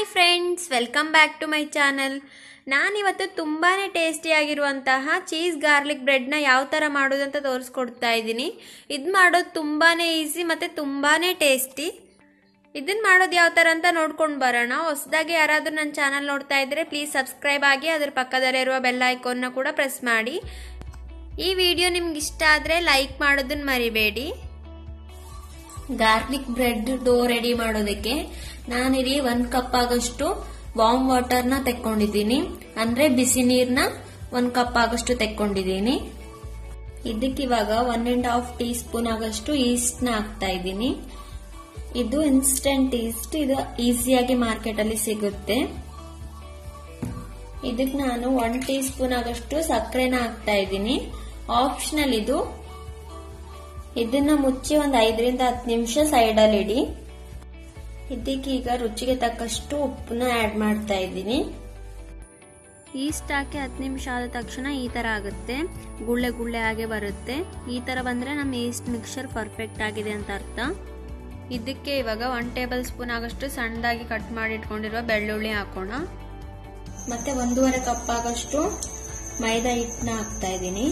hi friends welcome back to my channel ನಾನಿವತ್ತು ತುಂಬಾ ಟೇಸ್ಟಿಯಾಗಿರುವಂತಹ cheese garlic ಬ್ರೆಡ್ನ ಯಾವ ಥರ ಮಾಡೋದು ಅಂತ ತೋರಿಸ್ಕೊಡ್ತಾ ಇದ್ದೀನಿ ಇದು ಮಾಡೋದು ತುಂಬಾ ಈಸಿ ಮತ್ತು ತುಂಬಾ ಟೇಸ್ಟಿ ಇದನ್ನ ಮಾಡೋದು ಯಾವ ಥರ ಅಂತ ನೋಡ್ಕೊಂಡು ಬರೋಣ ಹೊಸದಾಗಿ ಯಾರಾದರೂ ನನ್ನ ಚಾನಲ್ ನೋಡ್ತಾ ಇದ್ದರೆ ಪ್ಲೀಸ್ ಸಬ್ಸ್ಕ್ರೈಬ್ ಆಗಿ ಅದ್ರ ಪಕ್ಕದಲ್ಲಿರುವ ಬೆಲ್ ಐಕೋನ್ನ ಕೂಡ ಪ್ರೆಸ್ ಮಾಡಿ ಈ ವಿಡಿಯೋ ನಿಮ್ಗೆ ಇಷ್ಟ ಆದರೆ ಲೈಕ್ ಮಾಡೋದನ್ನ ಮರಿಬೇಡಿ ಗಾರ್ಲಿಕ್ ಬ್ರೆಡ್ ಡೋ ರೆಡಿ ಮಾಡೋದಕ್ಕೆ ನಾನಿಲ್ಲಿ ಒಂದ್ ಕಪ್ ಆಗಷ್ಟು ವಾಮ್ ವಾಟರ್ ನ ತೆಕ್ಕೊಂಡಿದ್ದೀನಿ ಅಂದ್ರೆ ಬಿಸಿ ನೀರ್ನ ಒಂದ್ ಕಪ್ ಆಗಷ್ಟು ತೆಕ್ಕೊಂಡಿದ್ದೀನಿ ಇದಕ್ಕೆ ಇವಾಗ one and half teaspoon ಆಗಷ್ಟು ಈಸ್ಟ್ ನ ಹಾಕ್ತಾ ಇದ್ದೀನಿ ಇದು ಇನ್ಸ್ಟೆಂಟ್ ಈಸ್ಟ್ ಇದು ಈಸಿಯಾಗಿ ಮಾರ್ಕೆಟ್ ಅಲ್ಲಿ ಸಿಗುತ್ತೆ ಇದಕ್ಕೆ ನಾನು ಒನ್ ಟೀ ಸ್ಪೂನ್ ಆಗಷ್ಟು ಸಕ್ಕರೆನ ಹಾಕ್ತಾ ಇದ್ದೀನಿ ಆಪ್ಷನಲ್ ಇದು ಇದನ್ನ ಮುಚ್ಚಿ ಒಂದು ಐದರಿಂದ ಹತ್ತು ನಿಮಿಷ ಸೈಡಲ್ಲಿ ಇಡಿ ಇದಕ್ಕೆ ಈಗ ರುಚಿಗೆ ತಕ್ಕಷ್ಟು ಉಪ್ಪನ್ನ ಆಡ್ ಮಾಡ್ತಾ ಇದ್ದೀನಿ ಈಸ್ಟ್ ಹಾಕಿ ಹತ್ತು ನಿಮಿಷ ಆದ ತಕ್ಷಣ ಈ ತರ ಆಗುತ್ತೆ ಗುಳ್ಳೆ ಗುಳ್ಳೆ ಆಗಿ ಬರುತ್ತೆ ಈ ತರ ಬಂದ್ರೆ ನಮ್ಮ ಈಸ್ಟ್ ಮಿಕ್ಸರ್ ಪರ್ಫೆಕ್ಟ್ ಆಗಿದೆ ಅಂತ ಅರ್ಥ ಇದಕ್ಕೆ ಇವಾಗ ಒನ್ ಟೇಬಲ್ ಸ್ಪೂನ್ ಆಗಷ್ಟು ಸಣ್ಣದಾಗಿ ಕಟ್ ಮಾಡಿ ಇಟ್ಕೊಂಡಿರುವ ಬೆಳ್ಳುಳ್ಳಿ ಹಾಕೋಣ ಮತ್ತೆ ಒಂದೂವರೆ ಕಪ್ ಆಗಷ್ಟು ಮೈದಾ ಹಿಟ್ಟನ್ನ ಹಾಕ್ತಾ ಇದ್ದೀನಿ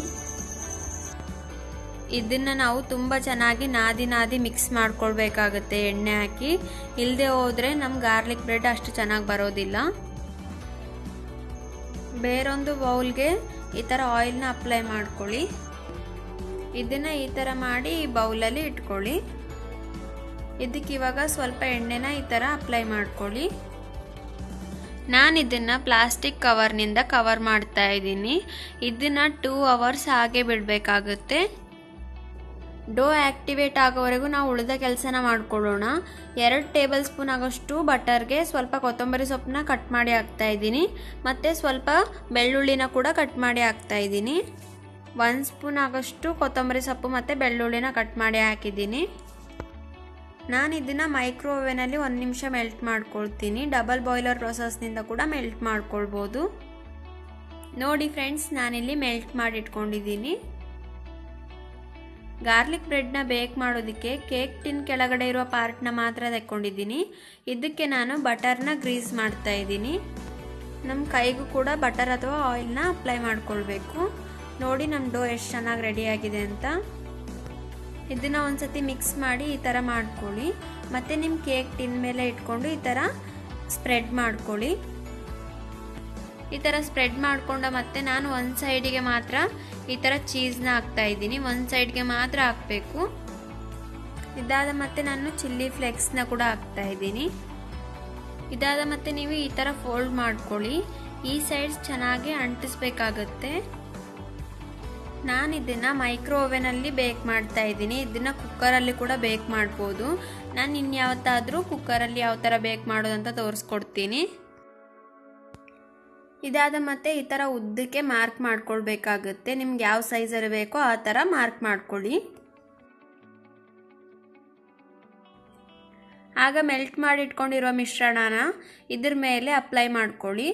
ಇದನ್ನ ನಾವು ತುಂಬ ಚೆನ್ನಾಗಿ ನಾದಿ ನಾದಿ ಮಿಕ್ಸ್ ಮಾಡ್ಕೊಳ್ಬೇಕಾಗುತ್ತೆ ಎಣ್ಣೆ ಹಾಕಿ ಇಲ್ಲದೆ ಹೋದ್ರೆ ನಮ್ ಗಾರ್ಲಿಕ್ ಬ್ರೆಡ್ ಅಷ್ಟು ಚೆನ್ನಾಗಿ ಬರೋದಿಲ್ಲ ಬೇರೊಂದು ಬೌಲ್ಗೆ ಈ ಥರ ಆಯಿಲ್ನ ಅಪ್ಲೈ ಮಾಡ್ಕೊಳ್ಳಿ ಇದನ್ನ ಈ ಥರ ಮಾಡಿ ಈ ಬೌಲಲ್ಲಿ ಇಟ್ಕೊಳ್ಳಿ ಇದಕ್ಕೆ ಇವಾಗ ಸ್ವಲ್ಪ ಎಣ್ಣೆನ ಈ ಥರ ಅಪ್ಲೈ ಮಾಡ್ಕೊಳ್ಳಿ ನಾನು ಇದನ್ನು ಪ್ಲಾಸ್ಟಿಕ್ ಕವರ್ನಿಂದ ಕವರ್ ಮಾಡ್ತಾ ಇದ್ದೀನಿ ಇದನ್ನು ಟೂ ಅವರ್ಸ್ ಹಾಗೆ ಬಿಡಬೇಕಾಗುತ್ತೆ ಡೋ ಆ್ಯಕ್ಟಿವೇಟ್ ಆಗೋವರೆಗೂ ನಾವು ಉಳಿದ ಕೆಲಸನ ಮಾಡ್ಕೊಳ್ಳೋಣ ಎರಡು ಟೇಬಲ್ ಸ್ಪೂನ್ ಆಗೋಷ್ಟು ಬಟರ್ಗೆ ಸ್ವಲ್ಪ ಕೊತ್ತಂಬರಿ ಸೊಪ್ಪನ್ನ ಕಟ್ ಮಾಡಿ ಹಾಕ್ತಾ ಇದ್ದೀನಿ ಮತ್ತು ಸ್ವಲ್ಪ ಬೆಳ್ಳುಳ್ಳಿನ ಕೂಡ ಕಟ್ ಮಾಡಿ ಹಾಕ್ತಾ ಇದ್ದೀನಿ ಒಂದು ಸ್ಪೂನ್ ಆಗೋಷ್ಟು ಕೊತ್ತಂಬರಿ ಸೊಪ್ಪು ಮತ್ತು ಬೆಳ್ಳುಳ್ಳಿನ ಕಟ್ ಮಾಡಿ ಹಾಕಿದ್ದೀನಿ ನಾನು ಇದನ್ನು ಮೈಕ್ರೋ ಓವೆನಲ್ಲಿ ಒಂದು ನಿಮಿಷ ಮೆಲ್ಟ್ ಮಾಡ್ಕೊಳ್ತೀನಿ ಡಬಲ್ ಬಾಯ್ಲರ್ ಪ್ರೊಸೆಸ್ನಿಂದ ಕೂಡ ಮೆಲ್ಟ್ ಮಾಡ್ಕೊಳ್ಬೋದು ನೋಡಿ ಫ್ರೆಂಡ್ಸ್ ನಾನಿಲ್ಲಿ ಮೆಲ್ಟ್ ಮಾಡಿ ಇಟ್ಕೊಂಡಿದ್ದೀನಿ ಗಾರ್ಲಿಕ್ ಬ್ರೆಡ್ನ ಬೇಕ್ ಮಾಡೋದಕ್ಕೆ ಕೇಕ್ ಟಿನ್ ಕೆಳಗಡೆ ಇರುವ ಪಾರ್ಟ್ನ ಮಾತ್ರ ತೆಕ್ಕೊಂಡಿದ್ದೀನಿ ಇದಕ್ಕೆ ನಾನು ಬಟರ್ನ ಗ್ರೀಸ್ ಮಾಡ್ತಾ ಇದ್ದೀನಿ ನಮ್ಮ ಕೈಗೂ ಕೂಡ ಬಟರ್ ಅಥವಾ ಆಯಿಲ್ನ ಅಪ್ಲೈ ಮಾಡ್ಕೊಳ್ಬೇಕು ನೋಡಿ ನಮ್ಮ ಡೋ ಎಷ್ಟು ಚೆನ್ನಾಗಿ ರೆಡಿಯಾಗಿದೆ ಅಂತ ಇದನ್ನು ಒಂದ್ಸತಿ ಮಿಕ್ಸ್ ಮಾಡಿ ಈ ಥರ ಮಾಡ್ಕೊಳ್ಳಿ ಮತ್ತು ನಿಮ್ಮ ಕೇಕ್ ಟಿನ್ ಮೇಲೆ ಇಟ್ಕೊಂಡು ಈ ಥರ ಸ್ಪ್ರೆಡ್ ಮಾಡ್ಕೊಳ್ಳಿ ಈ ಥರ ಸ್ಪ್ರೆಡ್ ಮಾಡಿಕೊಂಡ ಮತ್ತೆ ನಾನು ಒಂದು ಸೈಡಿಗೆ ಮಾತ್ರ ಈ ಥರ ಚೀಸ್ನ ಹಾಕ್ತಾ ಇದ್ದೀನಿ ಒಂದು ಸೈಡ್ಗೆ ಮಾತ್ರ ಹಾಕಬೇಕು ಇದಾದ ಮತ್ತೆ ನಾನು ಚಿಲ್ಲಿ ಫ್ಲೆಕ್ಸ್ನ ಕೂಡ ಹಾಕ್ತಾ ಇದ್ದೀನಿ ಇದಾದ ಮತ್ತೆ ನೀವು ಈ ಥರ ಫೋಲ್ಡ್ ಮಾಡ್ಕೊಳ್ಳಿ ಈ ಸೈಡ್ಸ್ ಚೆನ್ನಾಗಿ ಅಂಟಿಸ್ಬೇಕಾಗತ್ತೆ ನಾನು ಇದನ್ನು ಮೈಕ್ರೋ ಓವೆನಲ್ಲಿ ಬೇಕ್ ಮಾಡ್ತಾ ಇದ್ದೀನಿ ಇದನ್ನು ಕುಕ್ಕರಲ್ಲಿ ಕೂಡ ಬೇಕ್ ಮಾಡ್ಬೋದು ನಾನು ಇನ್ಯಾವತ್ತಾದರೂ ಕುಕ್ಕರಲ್ಲಿ ಯಾವ ಥರ ಬೇಕ್ ಮಾಡೋದಂತ ತೋರಿಸ್ಕೊಡ್ತೀನಿ ಇದಾದ ಮತ್ತೆ ಈ ಥರ ಉದ್ದಕ್ಕೆ ಮಾರ್ಕ್ ಮಾಡ್ಕೊಳ್ಬೇಕಾಗುತ್ತೆ ನಿಮ್ಗೆ ಯಾವ ಸೈಜಲ್ಲಿ ಬೇಕೋ ಆ ಥರ ಮಾರ್ಕ್ ಮಾಡ್ಕೊಳ್ಳಿ ಆಗ ಮೆಲ್ಟ್ ಮಾಡಿ ಇಟ್ಕೊಂಡಿರೋ ಮಿಶ್ರಣನ ಇದ್ರ ಮೇಲೆ ಅಪ್ಲೈ ಮಾಡ್ಕೊಳ್ಳಿ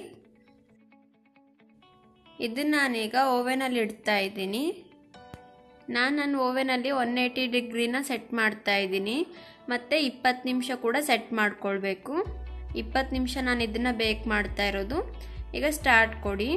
ಇದನ್ನ ನಾನೀಗ ಓವೆನಲ್ಲಿ ಇಡ್ತಾ ಇದ್ದೀನಿ ನಾನು ನನ್ನ ಓವೆನಲ್ಲಿ ಒನ್ ಏಯ್ಟಿ ಡಿಗ್ರಿನ ಸೆಟ್ ಮಾಡ್ತಾ ಇದ್ದೀನಿ ಮತ್ತು ಇಪ್ಪತ್ತು ನಿಮಿಷ ಕೂಡ ಸೆಟ್ ಮಾಡ್ಕೊಳ್ಬೇಕು ಇಪ್ಪತ್ತು ನಿಮಿಷ ನಾನು ಇದನ್ನು ಬೇಕ್ ಮಾಡ್ತಾ ಇರೋದು ಈಗ ಸ್ಟಾರ್ಟ್ ಕೊಡಿ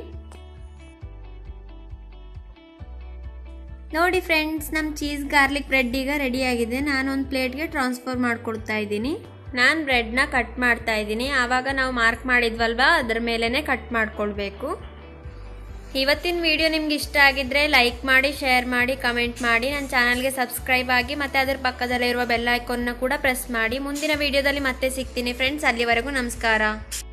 ನೋಡಿ ಫ್ರೆಂಡ್ಸ್ ನಮ್ಮ ಚೀಸ್ ಗಾರ್ಲಿಕ್ ಬ್ರೆಡ್ ಈಗ ರೆಡಿಯಾಗಿದೆ ನಾನು ಒಂದು ಪ್ಲೇಟ್ಗೆ ಟ್ರಾನ್ಸ್ಫರ್ ಮಾಡ್ಕೊಡ್ತಾ ಇದ್ದೀನಿ ನಾನು ಬ್ರೆಡ್ನ ಕಟ್ ಮಾಡ್ತಾ ಇದ್ದೀನಿ ಆವಾಗ ನಾವು ಮಾರ್ಕ್ ಮಾಡಿದ್ವಲ್ವಾ ಅದ್ರ ಮೇಲೇ ಕಟ್ ಮಾಡ್ಕೊಳ್ಬೇಕು ಇವತ್ತಿನ ವಿಡಿಯೋ ನಿಮ್ಗೆ ಇಷ್ಟ ಆಗಿದ್ರೆ ಲೈಕ್ ಮಾಡಿ ಶೇರ್ ಮಾಡಿ ಕಮೆಂಟ್ ಮಾಡಿ ನನ್ನ ಚಾನಲ್ಗೆ ಸಬ್ಸ್ಕ್ರೈಬ್ ಆಗಿ ಮತ್ತು ಅದರ ಪಕ್ಕದಲ್ಲಿರುವ ಬೆಲ್ ಐಕಾನ್ನ ಕೂಡ ಪ್ರೆಸ್ ಮಾಡಿ ಮುಂದಿನ ವಿಡಿಯೋದಲ್ಲಿ ಮತ್ತೆ ಸಿಗ್ತೀನಿ ಫ್ರೆಂಡ್ಸ್ ಅಲ್ಲಿವರೆಗೂ ನಮಸ್ಕಾರ